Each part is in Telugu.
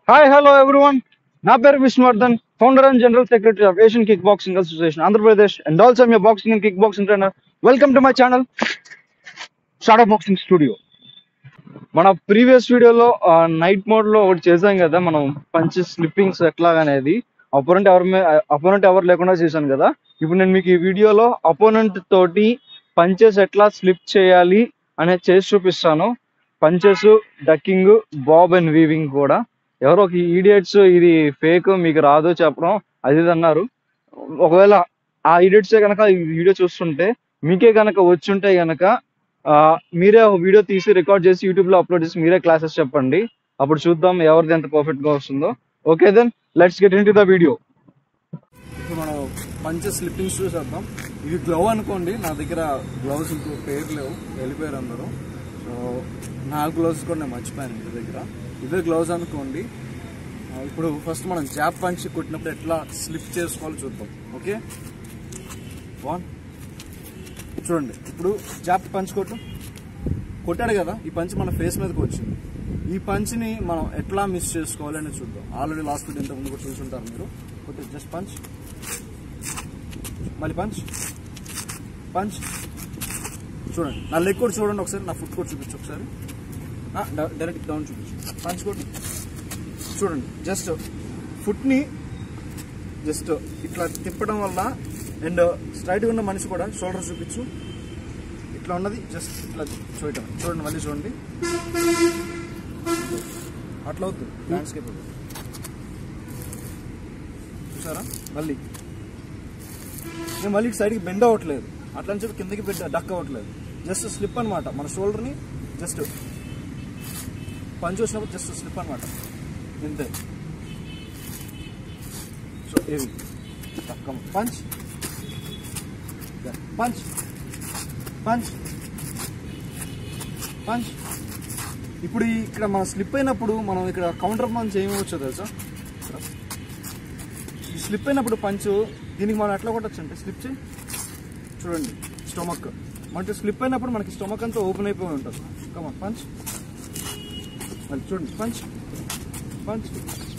హాయ్ హలో ఎవ్రీవన్ నా పేరు Vishnuvardhan founder and general secretary of Asian kick boxing association Andhra Pradesh and also me boxing and kick boxing trainer welcome to my channel shadow boxing studio మన ప్రీవియస్ వీడియోలో నైట్ మోడ్ లో ఒకటి చేసాం కదా మనం పంచ్ స్లిప్పింగ్స్ ఎట్లా అనేది అపోనెంట్ ఎవరి అపోనెంట్ ఎవరు లేకుండా చేశాను కదా ఇప్పుడు నేను మీకు ఈ వీడియోలో అపోనెంట్ తోటి పంచెస్ ఎట్లా స్లిప్ చేయాలి అనేది చేసి చూపిస్తాను punches ducking bob and weaving కూడా ఎవరో ఒక ఈడియట్స్ ఇది ఫేక్ మీకు రాదు చెప్పడం అది ఇది అన్నారు ఒకవేళ ఆ ఈడియట్స్ కనుక ఈ వీడియో చూస్తుంటే మీకే కనుక వచ్చుంటే కనుక మీరే ఒక వీడియో తీసి రికార్డ్ చేసి యూట్యూబ్ లో అప్లోడ్ చేసి మీరే క్లాసెస్ చెప్పండి అప్పుడు చూద్దాం ఎవరిది ఎంత పర్ఫెక్ట్ గా వస్తుందో okay then let's get into the video ఇప్పుడు మనం పంచె స్లిప్పింగ్స్ చూసేద్దాం ఇది గ్లవ్ అనుకోండి నా దగ్గర గ్లౌస్ ఇంకో పేరు లేవు వెళ్ళిపోయారు అందరూ సో నా గ్లౌస్ కూడా నేను మర్చిపోయాను ఇంటి దగ్గర ఇవే గ్లౌస్ అనుకోండి ఆ, ఇప్పుడు ఫస్ట్ మనం జాబ్ పంచ్ కొట్టినప్పుడు ఎట్లా స్లిప్ చేసుకోవాలో చూద్దాం ఓకే వన్ చూడండి ఇప్పుడు జాబ్ పంచ్ కొట్టు కొట్టాడు కదా ఈ పంచ్ మన ఫేస్ మీదకి వచ్చింది ఈ పంచ్ని మనం ఎట్లా మిస్ చేసుకోవాలి అనేది చూద్దాం ఆల్రెడీ లాస్ట్ వీడియో ఇంతకుముందు కూడా చూసుంటారు మీరు కొట్టి జస్ట్ పంచ్ మళ్ళీ పంచ్ పంచ్ చూడండి నా లెగ్ కూడా చూడండి ఒకసారి నా ఫుట్ కూడా చూపించు ఒకసారి ఆ, డ- డైరెక్ట్ డౌన్ చూపించు పంచ్ కొట్టి చూడండి జస్ట్ ఫుట్ని జస్ట్ ఇట్లా తిప్పడం వల్ల అండ్ స్ట్రైట్గా ఉన్న మనిషి కూడా షోల్డర్ చూపించు ఇట్లా ఉన్నది జస్ట్ ఇట్లా చూడటం చూడండి మళ్ళీ చూడండి అట్లా అవుతుంది ల్యాండ్స్కేప్ చూసారా మళ్ళీ నేను మళ్ళీ ఇటు సైడ్కి బెండ్ అవ్వట్లేదు అట్లా అని చెప్పి కిందకి బెండ్ డక్ అవ్వట్లేదు జస్ట్ స్లిప్ అనమాట మన షోల్డర్ని జస్ట్ పంచ్ వచ్చినప్పుడు జస్ట్ స్లిప్ అనమాట ఇంతే సో ఇది పంచ్ పంచ్ పంచ్ పంచ్ ఇప్పుడు ఈ- ఇక్కడ మనం స్లిప్ అయినప్పుడు మనం ఇక్కడ కౌంటర్ పంచ్ ఏమవచ్చో తెలుసా ఈ స్లిప్ అయినప్పుడు పంచ్ దీనికి మనం ఎట్లా కొట్టచ్చు అంటే స్లిప్ చేయి చూడండి స్టొమక్ మనకి స్లిప్ అయినప్పుడు మనకి స్టొమక్ అంతా ఓపెన్ అయిపోయి ఉంటుంది కమా పంచ్ మళ్ళీ చూడండి పంచ్ పంచ్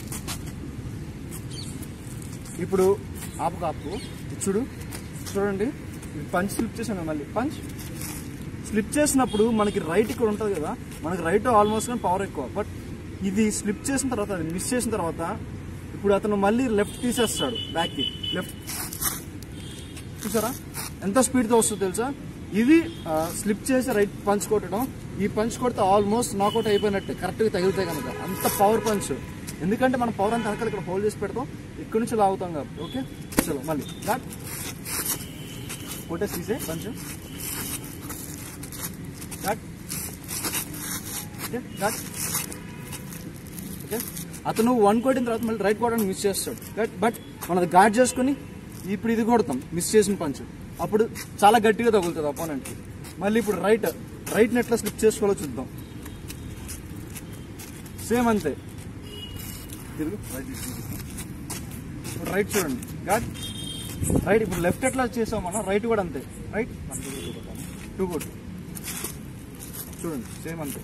ఇప్పుడు ఆపు కాపు ఇది చూడు చూడండి ఇది పంచ్ స్లిప్ చేశాను మళ్ళీ పంచ్ స్లిప్ చేసినప్పుడు మనకి రైట్ ఇక్కడ ఉంటుంది కదా మనకి రైట్ ఆల్మోస్ట్ కానీ పవర్ ఎక్కువ బట్ ఇది స్లిప్ చేసిన తర్వాత అది మిస్ చేసిన తర్వాత ఇప్పుడు అతను మళ్ళీ లెఫ్ట్ తీసేస్తాడు బ్యాక్కి లెఫ్ట్ చూసారా ఎంత స్పీడ్తో వస్తుందో తెలుసా ఇది స్లిప్ చేసి రైట్ పంచ్ కొట్టడం ఈ పంచ్ కొడితే ఆల్మోస్ట్ నాకౌట్ అయిపోయినట్టే కరెక్ట్గా తగిలితే కనుక అంత పవర్ పంచ్ ఎందుకంటే మనం పవర్ అంతా వెనకాల ఇక్కడ హోల్డ్ చేసి పెడతాం ఇక్కడి నుంచి లాగుతాం కాబట్టి ఓకే చలో మళ్ళీ దాట్ కొట్టేసి తీసే punch that okay that okay అతను వన్ కొట్టిన తర్వాత మళ్ళీ రైట్ కొట్టడానికి మిస్ చేస్తాడు బట్ బట్ మనది గాడ్ చేసుకుని ఇప్పుడు ఇది కొడతాం మిస్ చేసిన పంచ్ అప్పుడు చాలా గట్టిగా తగులుతుంది అపోనెంట్కి మళ్ళీ ఇప్పుడు రైట్ రైట్ని ఎట్లా స్లిప్ చేసుకోవాలో చూద్దాం సేమ్ అంతే తిరుగు రైట్ ఇప్పుడు రైట్ చూడండి గాడ్ రైట్ ఇప్పుడు లెఫ్ట్ ఎట్లా చేసాం మనం రైట్ కూడా అంతే రైట్ టూ కొట్టు చూడండి సేమ్ అంతే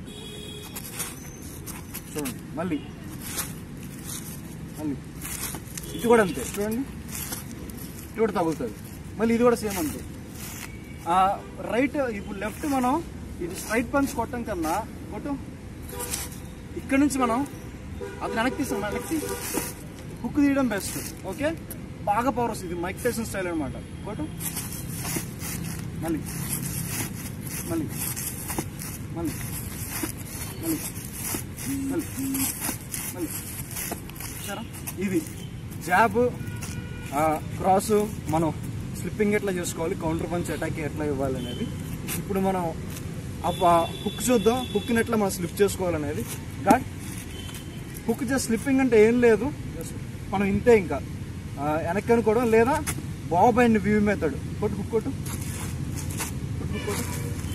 చూడండి మళ్ళీ మళ్ళీ ఇది కూడా అంతే చూడండి ఇది కూడా తగులుతుంది మళ్ళీ ఇది కూడా సేమ్ అంతే ఆ రైట్ ఇప్పుడు లెఫ్ట్ మనం ఇది స్ట్రైట్ పంచ్ కొట్టం కన్నా కొట్టు ఇక్కడ నుంచి మనం అతను వెనక్కి తీస్తాం వెనక్కి హుక్ తీయడం బెస్ట్ ఓకే బాగా పవర్ వస్తుంది ఇది మైక్ టైసన్ స్టైల్ అనమాట కొట్టు మళ్ళీ మళ్ళీ మళ్ళీ మళ్ళీ మళ్ళీ మళ్ళీ చూసారా ఇది జాబ్ క్రాస్ మనం స్లిప్పింగ్ ఎట్లా చేసుకోవాలి కౌంటర్ పంచ్ అటాక్ ఎట్లా ఇవ్వాలి అనేది ఇప్పుడు మనం హుక్ చూద్దాం హుక్ని ఎట్లా మనం స్లిప్ చేసుకోవాలనేది గాడ్ హుక్ జస్ట్ స్లిప్పింగ్ అంటే ఏం లేదు Just మనం ఇంతే ఇంకా ఆ, వెనక్కి అనుకోవడం లేదా బాబ్ అండ్ వ్యూ మెథడ్ కొట్టు హుక్ కొట్టు కొట్టు హుక్ కొట్టు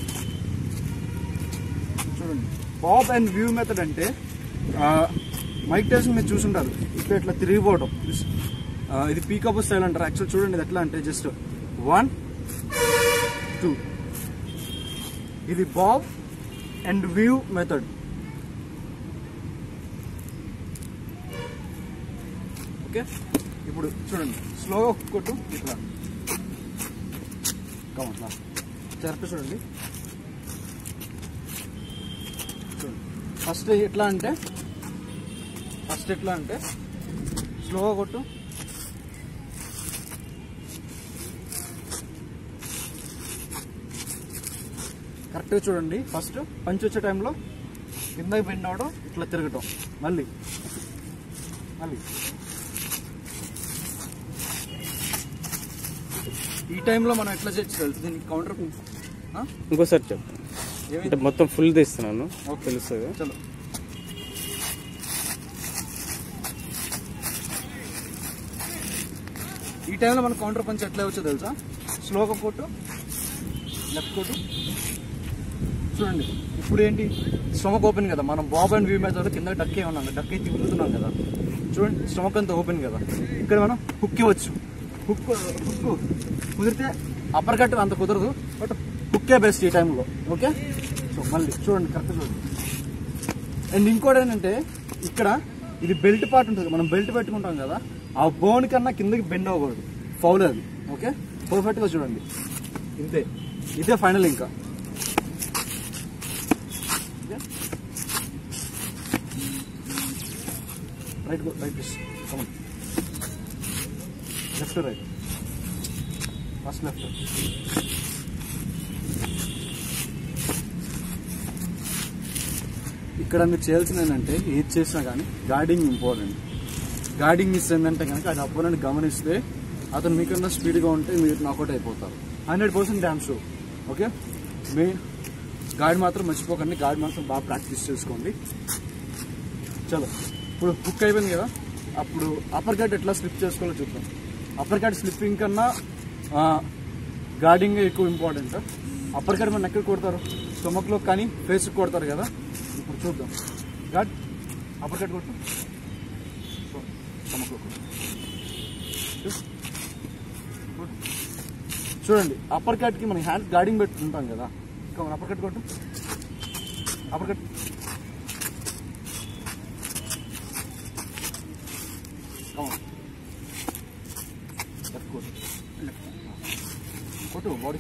చూడండి బాబ్ అండ్ వ్యూ మెథడ్ అంటే ఆ, మైక్ టైసన్ మీరు చూసుంటారు ఇప్పుడు ఇట్లా తిరిగిపోవడం ఆ, ఇది పీకప్ స్టైల్ అంటారు యాక్చువల్ చూడండి ఇది ఎట్లా అంటే జస్ట్ వన్ టూ ఇది bob and weave method okay ఇప్పుడు చూడండి స్లోగా కొట్టు ఇట్లా కమా చెరపి చూడండి చూడండి ఫస్ట్ ఎట్లా అంటే ఫస్ట్ ఎట్లా అంటే స్లోగా కొట్టు కరెక్ట్గా చూడండి ఫస్ట్ పంచి వచ్చే టైంలో కిందకి బెండ్ అవడం ఇట్లా తిరగటం మళ్ళీ మళ్ళీ ఈ టైంలో మనం ఎట్లా చేయొచ్చు తెలుసు దీనికి కౌంటర్ ఇంకోసారి చెప్పు ఏమి అంటే మొత్తం ఫుల్ తీస్తున్నాను ఓకే. తెలుస్తుంది చలో ఈ టైంలో మన కౌంటర్ పంచ్ ఎట్లా వచ్చో తెలుసా స్లోగా కొట్టు లెఫ్ట్ కొట్టు చూడండి ఇప్పుడు ఏంటి స్టమక్ ఓపెన్ కదా మనం బాబ్ అండ్ వ్యూ మీద కింద డక్కే ఉన్నాం డక్ అయితే తిరుగుతున్నాం కదా చూడండి స్టమక్ అంతా ఓపెన్ కదా ఇక్కడ మనం హుక్ ఇవ్వచ్చు హుక్ హుక్ కుదిరితే అప్పర్ కట్ అంత కుదరదు బట్ హుక్కే బెస్ట్ ఈ టైంలో ఓకే సో మళ్ళీ చూడండి కరెక్ట్ చూడండి అండ్ ఇంకోటి ఏంటంటే ఇక్కడ ఇది బెల్ట్ పార్ట్ ఉంటుంది మనం బెల్ట్ పెట్టుకుంటాం కదా ఆ బోన్ కన్నా కిందకి బెండ్ అవ్వకూడదు ఫౌల్ అది ఓకే పర్ఫెక్ట్ గా చూడండి ఇంతే ఇదే ఫైనల్ ఇంకా right right come on left right first left ఇక్కడ మీరు చేయాల్సింది ఏంటంటే ఏది చేసినా కానీ గార్డింగ్ ఇంపార్టెంట్ గార్డింగ్ మిస్ ఏంటంటే కనుక అది అపోనెంట్ గమనిస్తే అతను మీకన్నా స్పీడ్గా ఉంటే మీరు నాకౌట్ అయిపోతారు హండ్రెడ్ పర్సెంట్ డ్యామ్ షో ఓకే మీ గాడి మాత్రం మర్చిపోకండి గాడి మాత్రం బాగా ప్రాక్టీస్ చేసుకోండి చలో ఇప్పుడు హుక్ అయిపోయింది కదా అప్పుడు అప్పర్ కట్ ఎట్లా స్లిప్ చేసుకోవాలో చూద్దాం అప్పర్ కట్ స్లిప్పింగ్ కన్నా గార్డింగ్ ఎక్కువ ఇంపార్టెంట్ అప్పర్ కట్ మన ఎక్కడ కొడతారు స్టొమక్లో కానీ ఫేస్కి కొడతారు కదా ఇప్పుడు చూద్దాం గాడ్ అప్పర్ కట్ కొట్టు స్టొమక్లో కొట్టు చూ- కొట్టు. చూడండి అప్పర్ కట్కి మన హ్యాండ్ గార్డింగ్ పెట్టుకుంటాం కదా ఇంకా అప్పర్ కట్ కొట్టు uppercut Come on. Left కొట్టు. Left. కొట్టు బాడీ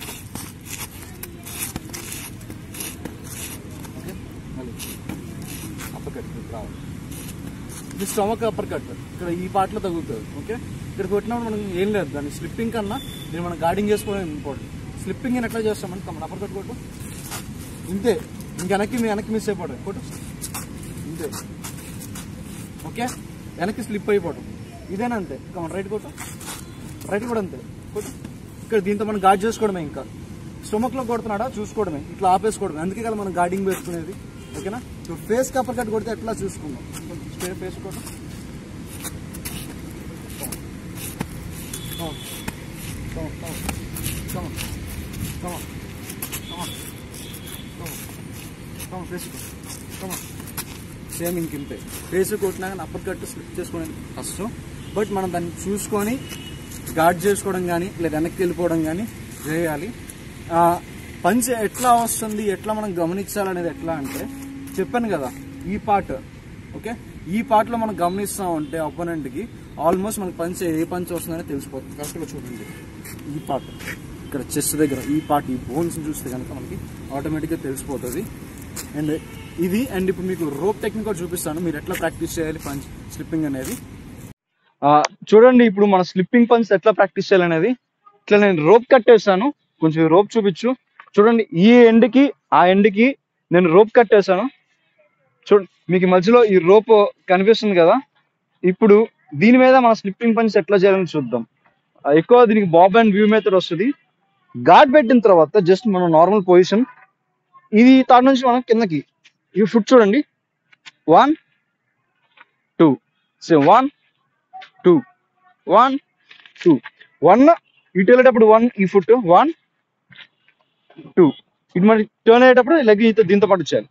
ఓకే మళ్ళీ అప్పర్ కట్ రావాలి ఇది స్టమక్ అప్పర్ కట్ ఇక్కడ ఈ పార్ట్లో తగులుతుంది ఓకే ఇక్కడ కొట్టినప్పుడు మనం ఏం లేదు దాన్ని స్లిప్పింగ్ కన్నా దీన్ని మనం గార్డింగ్ చేసుకోవడం ఇంపార్టెంట్ స్లిప్పింగ్ ఎట్లా చేస్తామంటే మనం అప్పర్ కట్ కొట్టు ఇంతే ఇంక వెనక్కి మీ వెనక్కి మిస్ అయిపోవడం కొట్టు ఇంతే ఓకే వెనక్కి స్లిప్ అయిపోవడం ఇదేనా అంతే కమన్ రైట్ కొట్టు రైట్ కూడా అంతే కొట్టు ఇక్కడ దీంతో మనం గార్డ్ చేసుకోవడమే ఇంకా స్టొమక్ లో కొడుతున్నాడా చూసుకోవడమే ఇట్లా ఆపేసుకోవడమే అందుకే కదా మనం గార్డింగ్ వేసుకునేది ఓకేనా ఇప్పుడు ఫేస్ కప్పర్ కట్ కొడితే ఎట్లా చూసుకుందాం స్పే- ఫేస్ కొట్టు Come on. Come on, come on. Come on. Come on. Come on. Come on. Come on, face కొట్టు. Come on. సేమ్ ఇంకింతే ఫేస్ కొట్టినా కానీ అప్పర్ కట్ స్లిప్ చేసుకోవడం కష్టం బట్ మనం దాన్ని చూసుకొని గార్డ్ చేసుకోవడం కానీ లేదా వెనక్కి వెళ్ళిపోవడం కానీ చేయాలి ఆ, పంచ్ ఎట్లా వస్తుంది ఎట్లా మనం గమనించాలనేది ఎట్లా అంటే చెప్పాను కదా ఈ పార్ట్ ఓకే ఈ part లో మనం గమనిస్తాం అంటే opponent కి ఆల్మోస్ట్ మనకి పంచ్ ఏ పంచ్ వస్తుందని తెలిసిపోతుంది కరెక్ట్గా చూడండి ఈ పార్ట్ ఇక్కడ చెస్ట్ దగ్గర ఈ పార్ట్ ఈ బోన్స్ చూస్తే కనుక మనకి ఆటోమేటిక్గా తెలిసిపోతుంది అండ్ ఇది అండ్ ఇప్పుడు మీకు రోప్ టెక్నిక్ కూడా చూపిస్తాను మీరు ఎట్లా ప్రాక్టీస్ చేయాలి పంచ్ స్లిప్పింగ్ అనేది ఆ, చూడండి ఇప్పుడు మన స్లిప్పింగ్ పంచ్ ఎట్లా ప్రాక్టీస్ చేయాలనేది ఇట్లా నేను రోప్ కట్టేసాను కొంచెం రోప్ చూపించు చూడండి ఈ ఎండ్ కి ఆ ఎండ్ కి నేను రోప్ కట్టేసాను చూడండి మీకు ఈ మధ్యలో ఈ రోప్ కనిపిస్తుంది కదా ఇప్పుడు దీని మీద మన స్లిప్పింగ్ పంచ్ ఎట్లా చేయాలని చూద్దాం ఆ, ఎక్కువ దీనికి బాబ్ అండ్ వ్యూ మెథడ్ వస్తుంది గాడ్ పెట్టిన తర్వాత జస్ట్ మనం నార్మల్ పొజిషన్ ఇది తాడు నుంచి మనం కిందకి ఈ ఫుట్ చూడండి one two so one two one two one ఇటు వెళ్ళేటప్పుడు వన్ ఈ ఫుట్ వన్ టూ ఇటు మరి టర్న్ అయ్యేటప్పుడు లెగ్ ఈతో దీంతో పాటు వచ్చేయాలి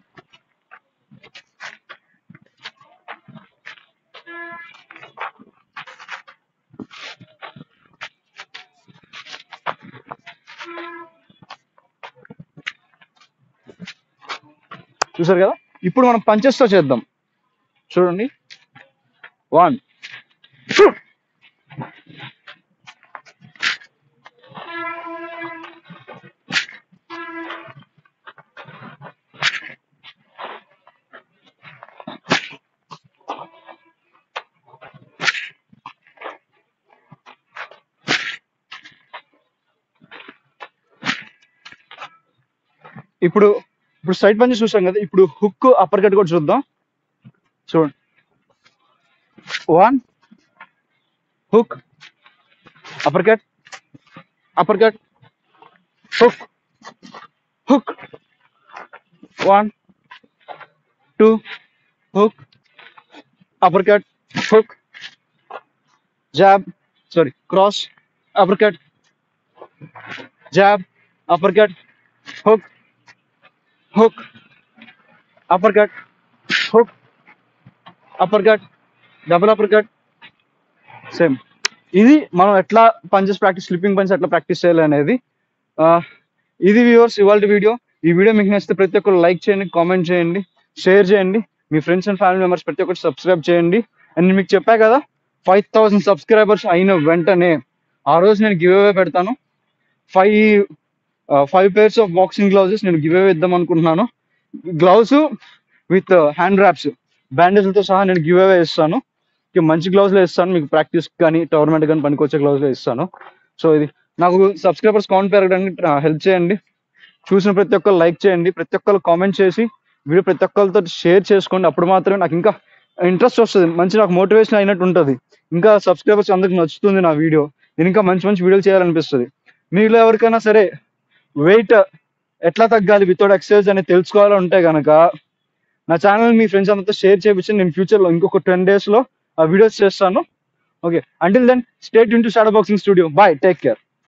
చూసారు కదా ఇప్పుడు మనం పంచెస్ తో చేద్దాం చూడండి వన్ ఇప్పుడు ఇప్పుడు సైడ్ పంచ్ చూసాం కదా ఇప్పుడు హుక్ అప్పర్ కట్ కూడా చూద్దాం చూడండి one hook uppercut uppercut hook hook one two hook uppercut hook jab sorry cross uppercut jab uppercut hook hook uppercut hook uppercut double uppercut సేమ్ ఇది మనం ఎట్లా పంచెస్ ప్రాక్టీస్ స్లిప్పింగ్ పంచ్ ఎట్లా ప్రాక్టీస్ చేయాలి అనేది ఆ, ఇది వ్యూవర్స్ ఇవాళ వీడియో ఈ వీడియో మీకు నచ్చితే ప్రతి ఒక్కరు లైక్ చేయండి కామెంట్ చేయండి షేర్ చేయండి మీ ఫ్రెండ్స్ అండ్ ఫ్యామిలీ మెంబర్స్ ప్రతి ఒక్కరు సబ్స్క్రైబ్ చేయండి అండ్ నేను మీకు చెప్పా కదా ఫైవ్ థౌసండ్ సబ్స్క్రైబర్స్ అయిన వెంటనే ఆ రోజు నేను గివ్ అవే పెడతాను five five pairs of boxing gloves నేను గివ్ అవే ఇద్దాం అనుకుంటున్నాను గ్లౌస్ విత్ హ్యాండ్ ర్యాప్స్ బ్యాండేజ్లతో సహా నేను గివ్ అవే ఇస్తాను ఇక మంచి గ్లౌజ్లో ఇస్తాను మీకు ప్రాక్టీస్ కానీ టోర్నమెంట్ కానీ పనికొచ్చే గ్లౌజ్లో ఇస్తాను సో ఇది నాకు సబ్స్క్రైబర్స్ కౌంట్ పెరగడానికి హెల్ప్ చేయండి చూసిన ప్రతి ఒక్కరు లైక్ చేయండి ప్రతి ఒక్కరు కామెంట్ చేసి వీడియో ప్రతి ఒక్కరితో షేర్ చేసుకోండి అప్పుడు మాత్రమే నాకు ఇంకా ఇంట్రెస్ట్ వస్తుంది మంచి నాకు మోటివేషన్ అయినట్టు ఉంటుంది ఇంకా సబ్స్క్రైబర్స్ అందరికి నచ్చుతుంది నా వీడియో నేను ఇంకా మంచి మంచి వీడియోలు చేయాలనిపిస్తుంది మీలో ఎవరికైనా సరే వెయిట్ ఎట్లా తగ్గాలి వితౌట్ ఎక్సర్సైజ్ అనేది తెలుసుకోవాలంటే కనుక నా ఛానల్ మీ ఫ్రెండ్స్ అందరితో షేర్ చేయించి నేను ఫ్యూచర్లో ఇంకొక టెన్ డేస్లో ఆ వీడియోస్ చేస్తాను okay until then state into shadow boxing studio bye take care